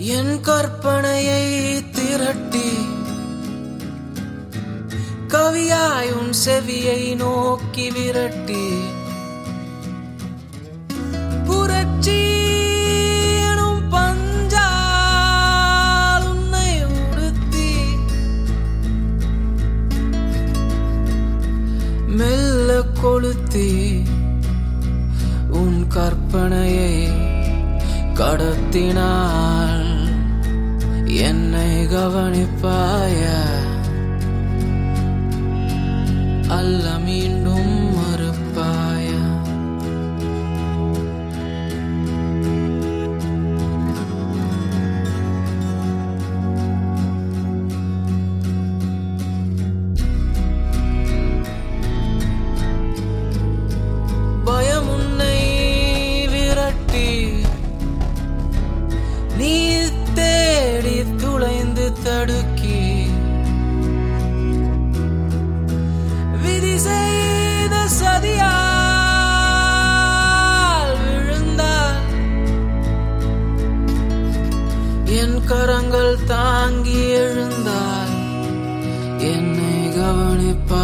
என் கற்பனையை திரட்டி கவியாய் உன் செவியை நோக்கி விரட்டி புரட்சி எனும் பஞ்சால் உன்னை உடுத்தி மெல்ல கொளுத்தி உன் கற்பனையை கடத்தினால் என்னை கவனிப்பாய அல்ல மீண்டும் மறுப்பாய பயம் உன்னை விரட்டி நீ தேடி துளைந்து தடுக்கி விதி செய்த சதியால் விழுந்தால் என் கரங்கள் தாங்கி எழுந்தால் என்னை கவனிப்பா